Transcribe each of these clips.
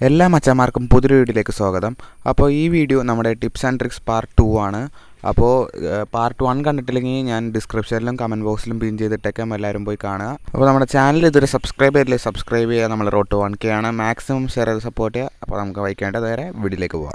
എല്ലാ മച്ചന്മാർക്കും പുതിയൊരു വീഡിയോയിലേക്ക് സ്വാഗതം അപ്പോൾ ഈ വീഡിയോ നമ്മുടെ tips and tricks part two ആണ് അപ്പോൾ പാർട്ട് വൺ കണ്ടിട്ടില്ലെങ്കിൽ ഞാൻ ഡിസ്ക്രിപ്ഷനിലും കമൻറ്റ് ബോക്സിലും പിൻ ചെയ്തിട്ടേക്കാം എല്ലാവരും പോയി കാണുക അപ്പോൾ നമ്മുടെ ചാനൽ ഇതുവരെ സബ്സ്ക്രൈബ് ചെയ്തില്ലേ സബ്സ്ക്രൈബ് ചെയ്യുക നമ്മൾ റോട്ട് വൺ കെ ആണ് മാക്സിമം ഷെയർ ചെയ്ത് സപ്പോർട്ട് ചെയ്യുക അപ്പോൾ നമുക്ക് വൈകേണ്ടത് നേരെ വീഡിയോയിലേക്ക് പോകാം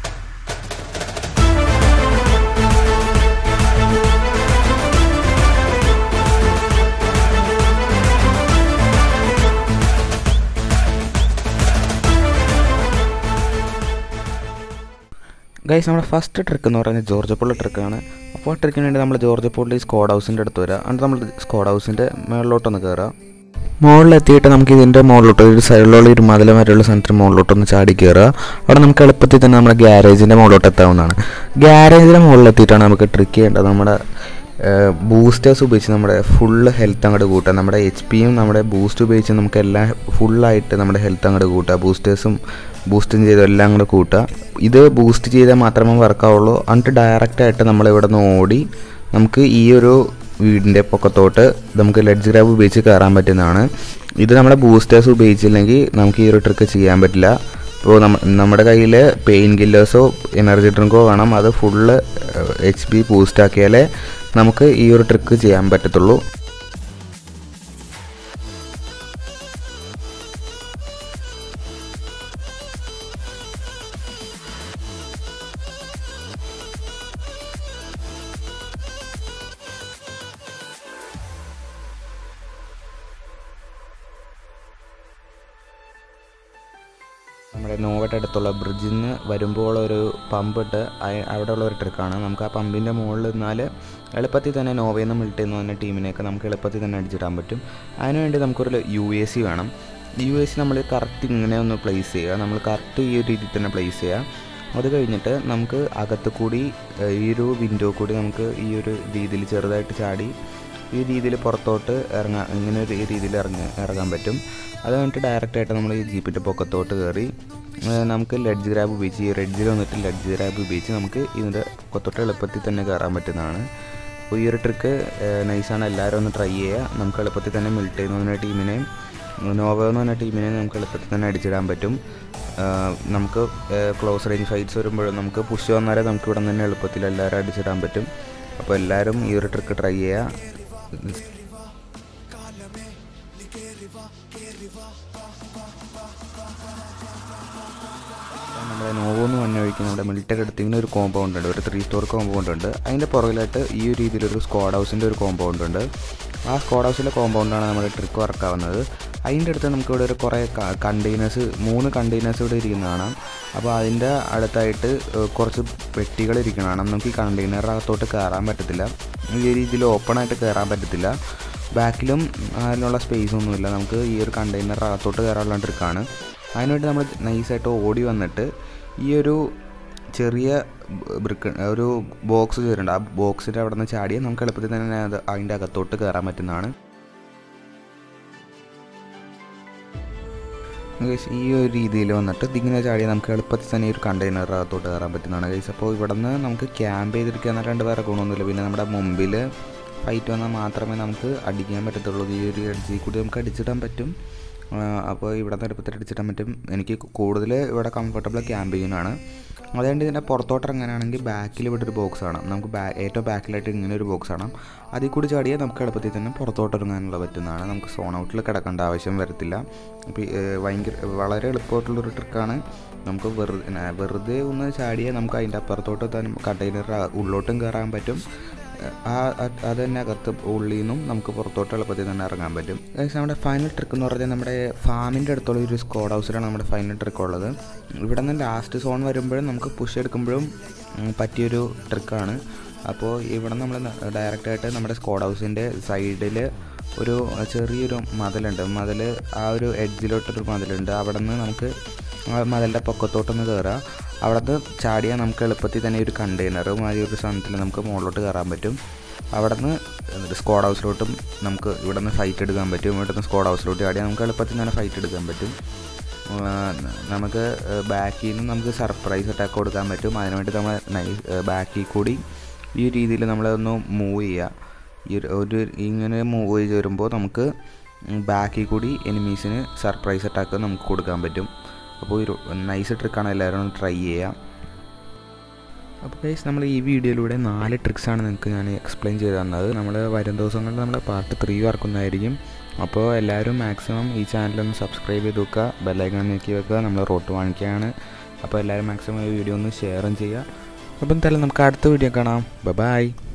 ഗൈസ് നമ്മുടെ ഫസ്റ്റ് ട്രിക്ക് എന്ന് പറയുന്നത് ജോർജ് പോളി ട്രിക്കാണ് അപ്പോൾ ആ ട്രിക്കിന് വേണ്ടി നമ്മൾ ജോർജ് പോളി സ്കോഡ് ഹൗസിൻ്റെ അടുത്ത് വരിക എന്നിട്ട് നമ്മൾ സ്കോഡ് ഹൗസിൻ്റെ മുകളിലോട്ടൊന്ന് കയറുക മുകളിലെത്തിയിട്ട് നമുക്ക് ഇതിൻ്റെ മുകളിലോട്ട് ഒരു സൈഡിലുള്ള ഒരു മതില വരെയുള്ള സെൻറ്റർ മുകളിലോട്ടൊന്ന് ചാടി കയറുക അവിടെ നമുക്ക് എളുപ്പത്തിൽ തന്നെ നമ്മുടെ ഗ്യാരേജിൻ്റെ മുകളിലോട്ട് എത്താവുന്നതാണ് ഗ്യാരേജിൻ്റെ മുകളിലെത്തിയിട്ടാണ് നമുക്ക് ട്രിക്ക് ചെയ്യേണ്ടത് നമ്മുടെ ബൂസ്റ്റേഴ്സ് ഉപയോഗിച്ച് നമ്മുടെ ഫുള്ള് ഹെൽത്ത് അങ്ങോട്ട് കൂട്ടുക നമ്മുടെ എച്ച് പിയും നമ്മുടെ ബൂസ്റ്റ് ഉപയോഗിച്ച് നമുക്ക് എല്ലാം ഫുള്ളായിട്ട് നമ്മുടെ ഹെൽത്ത് അങ്ങോട്ട് കൂട്ടുക ബൂസ്റ്റേഴ്സും ബൂസ്റ്റും ചെയ്ത് എല്ലാം അങ്ങോട്ട് കൂട്ടുക ഇത് ബൂസ്റ്റ് ചെയ്താൽ മാത്രമേ വർക്കാവുള്ളൂ എന്നിട്ട് ഡയറക്റ്റായിട്ട് നമ്മൾ ഇവിടെ നിന്ന് ഓടി നമുക്ക് ഈ ഒരു വീടിൻ്റെ പൊക്കത്തോട്ട് നമുക്ക് ലെഡ്ജ് ഗ്രാബ് ഉപയോഗിച്ച് കയറാൻ പറ്റുന്നതാണ് ഇത് നമ്മുടെ ബൂസ്റ്റേഴ്സ് ഉപയോഗിച്ചില്ലെങ്കിൽ നമുക്ക് ഈ ഒരു ട്രിക്ക് ചെയ്യാൻ പറ്റില്ല ഇപ്പോൾ നമ്മുടെ കയ്യിൽ പെയിൻ കില്ലേഴ്സോ എനർജി ഡ്രിങ്കോ വേണം അത് ഫുള്ള് എച്ച് പി ബൂസ്റ്റ് ആക്കിയാലേ നമുക്ക് ഈ ഒരു ട്രിക്ക് ചെയ്യാൻ പറ്റത്തുള്ളൂ നമ്മുടെ നോവയുടെ അടുത്തുള്ള ബ്രിഡ്ജിൽ നിന്ന് വരുമ്പോൾ ഒരു പമ്പ് ഇട്ട് അവിടെയുള്ള ഒരു ട്രിക്കാണ് നമുക്ക് ആ പമ്പിൻ്റെ മുകളിൽ നിന്നാൽ എളുപ്പത്തിൽ തന്നെ നോവയിൽ നിന്ന് മിൽട്ട് എന്ന് പറഞ്ഞ ടീമിനെയൊക്കെ നമുക്ക് എളുപ്പത്തിൽ തന്നെ അടിച്ചിടാൻ പറ്റും അതിനുവേണ്ടി നമുക്കൊരു യു എ സി വേണം യു എ സി നമ്മൾ കറക്റ്റ് ഇങ്ങനെ ഒന്ന് പ്ലേസ് ചെയ്യുക നമ്മൾ കറക്റ്റ് ഈ ഒരു രീതിയിൽ തന്നെ പ്ലേസ് ചെയ്യുക അത് കഴിഞ്ഞിട്ട് നമുക്ക് അകത്ത് കൂടി ഈ ഒരു വിൻഡോ കൂടി നമുക്ക് ഈ ഒരു രീതിയിൽ ചെറുതായിട്ട് ചാടി ഈ രീതിയിൽ പുറത്തോട്ട് ഇറങ്ങാൻ ഇങ്ങനെ ഒരു രീതിയിൽ ഇറങ്ങി ഇറങ്ങാൻ പറ്റും അത് കഴിഞ്ഞിട്ട് ഡയറക്റ്റായിട്ട് നമ്മൾ ഈ ജീപ്പിൻ്റെ പൊക്കത്തോട്ട് കയറി നമുക്ക് ലെഡ്ജ് ഗ്രാബ് ഉപയോഗിച്ച് ഈ റെഡ്ജിൽ വന്നിട്ട് ലെഡ്ജ് ഗ്രാബ് ഉപയോഗിച്ച് നമുക്ക് ഇതിൻ്റെ പൊക്കത്തോട്ട് എളുപ്പത്തിൽ തന്നെ കയറാൻ പറ്റുന്നതാണ് അപ്പോൾ ഈ ഒരു ട്രിക്ക് നൈസാണ് എല്ലാവരും ഒന്ന് ട്രൈ ചെയ്യുക നമുക്ക് എളുപ്പത്തിൽ തന്നെ മിൽട്ട് എന്ന് പറഞ്ഞ ടീമിനെയും നോവ എന്ന് പറഞ്ഞ ടീമിനെ നമുക്ക് എളുപ്പത്തിൽ തന്നെ അടിച്ചിടാൻ പറ്റും നമുക്ക് ക്ലോസ് റേഞ്ച് ഫൈറ്റ്സ് വരുമ്പോഴും നമുക്ക് പുഷ് വന്നാലേ നമുക്ക് ഇവിടെ നിന്ന് എളുപ്പത്തിൽ എല്ലാവരും അടിച്ചിടാൻ പറ്റും അപ്പോൾ എല്ലാവരും ഈ ഒരു ട്രിക്ക് ട്രൈ ചെയ്യുക നമ്മുടെ നോവോ എന്ന് പറഞ്ഞ വഴിക്ക് നമ്മുടെ മിലിറ്ററി അടുത്ത് ഇങ്ങനെ ഒരു കോമ്പൗണ്ട് ഉണ്ട് ഒരു ത്രീ സ്റ്റോർ കോമ്പൗണ്ട് ഉണ്ട് അതിൻ്റെ പുറകിലായിട്ട് ഈ ഒരു രീതിയിലൊരു സ്ക്വാഡ് ഹൗസിൻ്റെ ഒരു കോമ്പൗണ്ട് ഉണ്ട് ആ സ്ക്വാഡ് ഹൗസിലെ കോമ്പൗണ്ടാണ് നമ്മുടെ ട്രിക്ക് വർക്കാവുന്നത് അതിൻ്റെ അടുത്ത് നമുക്കിവിടെ ഒരു കുറേ കണ്ടെയ്നേഴ്സ് മൂന്ന് കണ്ടെയ്നേഴ്സ് ഇവിടെ ഇരിക്കുന്നതാണ് അപ്പോൾ അതിൻ്റെ അടുത്തായിട്ട് കുറച്ച് പെട്ടികൾ ഇരിക്കുന്നതാണ് നമുക്ക് ഈ കണ്ടെയ്നറിനകത്തോട്ട് കയറാൻ പറ്റത്തില്ല ഈ രീതിയിൽ ഓപ്പണായിട്ട് കയറാൻ പറ്റത്തില്ല ബാക്കിലും അതിനുള്ള സ്പേസ് ഒന്നുമില്ല നമുക്ക് ഈ ഒരു കണ്ടെയ്നറിനകത്തോട്ട് കയറാനുള്ള ട്രിക്കാണ് അതിനുവേണ്ടി നമ്മൾ നൈസായിട്ട് ഓടി വന്നിട്ട് ഈ ഒരു ചെറിയ ബ്രിക്ക് ഒരു ബോക്സ് ചെയ്തിട്ടുണ്ട് ആ ബോക്സിൻ്റെ അവിടെ നിന്ന് ചാടിയാൽ നമുക്ക് എളുപ്പത്തിൽ തന്നെ അത് അതിൻ്റെ അകത്തോട്ട് കയറാൻ പറ്റുന്നതാണ് ഈ ഒരു രീതിയിൽ വന്നിട്ട് ഇതിങ്ങനെ ചാടിയാൽ നമുക്ക് എളുപ്പത്തിൽ തന്നെ ഒരു കണ്ടെയ്നറിനകത്തോട്ട് കയറാൻ പറ്റുന്നതാണ് ഗൈസ് അപ്പോൾ ഇവിടെ നിന്ന് നമുക്ക് ക്യാമ്പ് ചെയ്തിരിക്കാൻ രണ്ട് വേറെ ഗുണമൊന്നുമില്ല പിന്നെ നമ്മുടെ മുമ്പിൽ ഫൈറ്റ് വന്നാൽ മാത്രമേ നമുക്ക് അടിക്കാൻ പറ്റത്തുള്ളൂ ഈ ഒരു എഡ്ജിൽ കൂടി നമുക്ക് അടിച്ചിടാൻ പറ്റും അപ്പോൾ ഇവിടെ നിന്ന് എളുപ്പത്തിൽ അടിച്ചിടാൻ പറ്റും എനിക്ക് കൂടുതൽ ഇവിടെ കംഫർട്ടബിൾ ക്യാമ്പിങ്ങിനാണ് അതുകൊണ്ട് ഇതിൻ്റെ പുറത്തോട്ട് ഇറങ്ങാനാണെങ്കിൽ ബാക്കിൽ ഇവിടെ ഒരു ബോക്സ് ആണ് നമുക്ക് ബാ ഏറ്റവും ബാക്കിലായിട്ട് ഇങ്ങനെ ഒരു ബോക്സ് ആണ് അതിൽ കൂടി ചാടിയാൽ നമുക്ക് എളുപ്പത്തിൽ തന്നെ പുറത്തോട്ട് ഇറങ്ങാനുള്ള പറ്റുന്നതാണ് നമുക്ക് സോൺ ഔട്ടിൽ കിടക്കേണ്ട ആവശ്യം വരത്തില്ല അപ്പോൾ ഭയങ്കര വളരെ എളുപ്പമായിട്ടുള്ളൊരു ട്രിക്കാണ് നമുക്ക് വെറുതെ വെറുതെ ഒന്ന് ചാടിയാൽ നമുക്ക് അതിൻ്റെ അപ്പുറത്തോട്ട് തന്നെ കണ്ടെയ്നർ ഉള്ളോട്ടും കയറാൻ പറ്റും ആ അത് തന്നെ അകത്ത് ഉള്ളിൽ നിന്നും നമുക്ക് പുറത്തോട്ട് എളുപ്പത്തിൽ തന്നെ ഇറങ്ങാൻ പറ്റും നമ്മുടെ ഫൈനൽ ട്രിക്ക് എന്ന് പറഞ്ഞാൽ നമ്മുടെ ഫാമിൻ്റെ അടുത്തുള്ള ഒരു സ്ക്വാഡ് ഹൗസിലാണ് നമ്മുടെ ഫൈനൽ ട്രിക്ക് ഉള്ളത് ഇവിടെ നിന്ന് ലാസ്റ്റ് സോൺ വരുമ്പോഴും നമുക്ക് പുഷ് എടുക്കുമ്പോഴും പറ്റിയൊരു ട്രിക്കാണ് അപ്പോൾ ഇവിടെ നമ്മൾ ഡയറക്റ്റായിട്ട് നമ്മുടെ സ്ക്വാഡ് ഹൗസിൻ്റെ സൈഡിൽ ഒരു ചെറിയൊരു മതിലുണ്ട് മതിൽ ആ ഒരു എഡ്ജിലോട്ടൊരു മതിലുണ്ട് അവിടെ നിന്ന് നമുക്ക് മതിലിൻ്റെ പൊക്കത്തോട്ടൊന്ന് കയറാം അവിടെ നിന്ന് ചാടിയാൽ നമുക്ക് എളുപ്പത്തിൽ തന്നെ ഒരു കണ്ടെയ്നറും ആ ഒരു സാധനത്തിൽ നമുക്ക് മുകളിലോട്ട് കയറാൻ പറ്റും അവിടെ നിന്ന് സ്ക്വാഡ് ഹൗസിലോട്ടും നമുക്ക് ഇവിടെ നിന്ന് ഫൈറ്റ് എടുക്കാൻ പറ്റും ഇവിടെ നിന്ന് സ്ക്വാഡ് ഹൗസിലോട്ട് ചാടിയാൽ നമുക്ക് എളുപ്പത്തിൽ തന്നെ ഫൈറ്റ് എടുക്കാൻ പറ്റും നമുക്ക് ബാക്കിൽ നിന്ന് നമുക്ക് സർപ്രൈസ് അറ്റാക്ക് കൊടുക്കാൻ പറ്റും അതിനുവേണ്ടി നമ്മൾ നൈസ് ബാക്കിൽ കൂടി ഈ രീതിയിൽ നമ്മളൊന്ന് മൂവ് ചെയ്യുക ഈ ഒരു ഇങ്ങനെ മൂവ് ചെയ്ത് വരുമ്പോൾ നമുക്ക് ബാക്കിൽ കൂടി എനിമീസിന് സർപ്രൈസ് അറ്റാക്ക് നമുക്ക് കൊടുക്കാൻ പറ്റും അപ്പോൾ ഒരു നൈസ് ട്രിക്കാണ് എല്ലാവരും ഒന്ന് ട്രൈ ചെയ്യുക അപ്പോൾ ഗൈസ് നമ്മൾ ഈ വീഡിയോയിലൂടെ നാല് ട്രിക്സാണ് നിങ്ങൾക്ക് ഞാൻ എക്സ്പ്ലെയിൻ ചെയ്ത് തന്നത് നമ്മൾ വരും ദിവസങ്ങളിൽ നമ്മുടെ പാർട്ട് ത്രീ വർക്കുന്നതായിരിക്കും അപ്പോൾ എല്ലാവരും മാക്സിമം ഈ ചാനലൊന്ന് സബ്സ്ക്രൈബ് ചെയ്ത് വെക്കുക ബെല്ലൈക്കൺ നീക്കി വെക്കുക നമ്മൾ റോട്ട് വാങ്ങിക്കുകയാണ് അപ്പോൾ എല്ലാവരും മാക്സിമം ഈ വീഡിയോ ഒന്ന് ഷെയറും ചെയ്യുക അപ്പം എന്തായാലും നമുക്ക് അടുത്ത വീഡിയോ കാണാം ബൈ